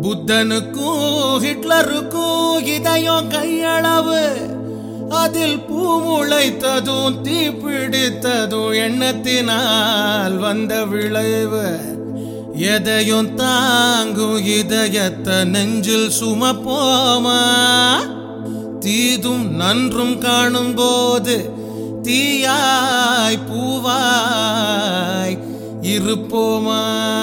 புத்தனுக்கும் ஹிட்லருக்கும் இதயம் கையளவு அதில் பூ முளைத்ததும் தீ பிடித்ததும் எண்ணத்தினால் வந்த விளைவு எதையும் தாங்கும் இதயத்தை நெஞ்சில் சுமப்போமா தீதும் நன்றும் காணும் போது தீயாய் பூவாய் இருப்போமா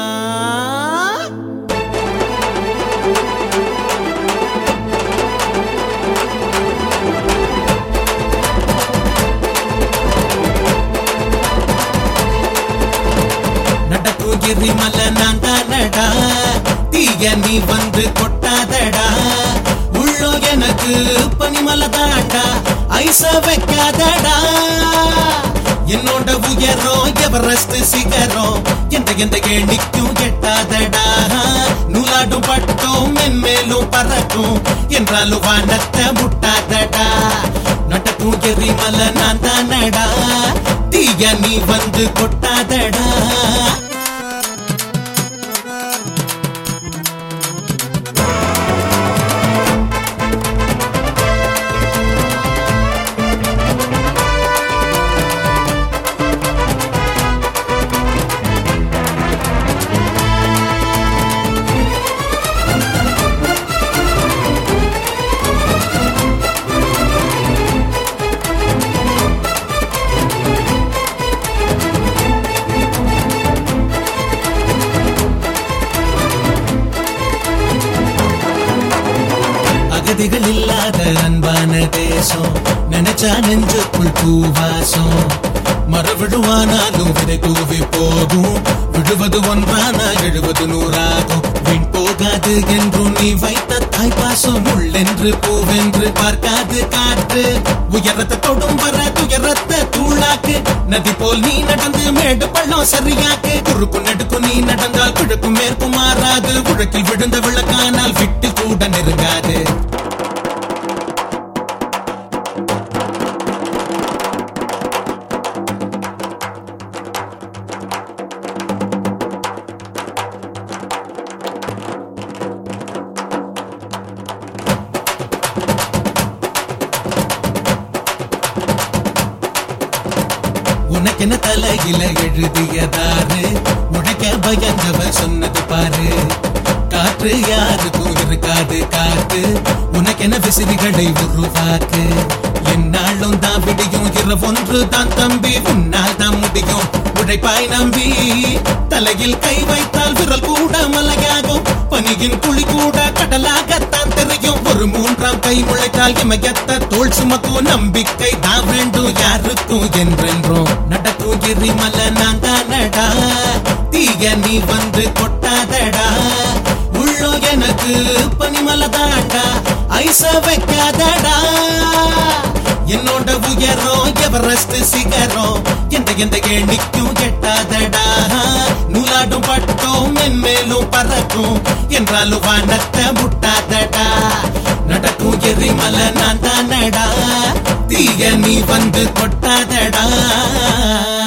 நடக்கும் எரிமல நான் தானடா தீய நீ வந்து கொட்டாதடா உள்ளோ எனக்கு பனிமலை தாண்டா ஐச வைக்காதடா என்னோட உயரம் எவரெஸ்ட் சிகரம் எந்த எந்த கேணிக்கும் எட்டாதடா நூலாடும் பட்டும் மென்மேலும் பறக்கும் என்றாலும் வானத்தை முட்டாதடா நடக்கும் எரிமலை நான் தானடா தீய நீ வந்து கொட்டாதடா அகதிகள் இல்லாத அன்பான தேசம் நினைச்சா நெஞ்சுக்குள் பூவாசம் மரவிடுவானாலும் விதை கூவி போகும் விடுவது ஒன்றானா எழுவது நூறாகும் விண் போகாது என்றும் நீ வைத்த தாய்ப்பாசம் உள்ளென்று பூவென்று பார்க்காது காற்று உயரத்தை தொடும் வர துயரத்தை தூளாக்கு நதி போல் நீ நடந்து மேடு பள்ளம் சரியாக்கு குறுக்கு நடுக்கு நீ நடந்தால் கிழக்கும் மேற்கும் மாறாது உழக்கில் விழுந்த விளக்கானால் விட்டு கூட நெருங்காது உனக்கென தலையில எழுதியதாரு உனக்க பயந்தவ சொன்னது பாரு காற்று யாருக்கும் இருக்காது காத்து உனக்கென விசிறிகளை உருவாக்கு என்னாலும் தான் விடியும் இரவொன்று தான் தம்பி உன்னால் தான் முடியும் உழைப்பாய் நம்பி தலையில் கை வைத்தால் விரல் கூட மலையாகும் பனியின் குழி கூட கடலாகத்தான் தெரியும் ஒரு மூன்றாம் கை முளைத்தால் இமயத்த தோல் சுமக்கும் நம்பிக்கை தான் வேண்டும் யாருக்கும் என்றென்றும் நடக்கும் எரிமல நான் தானடா தீய நீ வந்து கொட்டாதடா உள்ளோ எனக்கு பனிமலை தாண்டா ஐச வைக்காதடா என்னோட உயரம் எவரெஸ்ட் சிகரம் எந்த எந்த கேணிக்கும் எட்டாதடா நூலாடும் பட்டும் மென்மேலும் பறக்கும் என்றாலும் வானத்தை முட்டாதடா நடக்கும் எரிமலை நான் தானடா தீய நீ வந்து கொட்டாதடா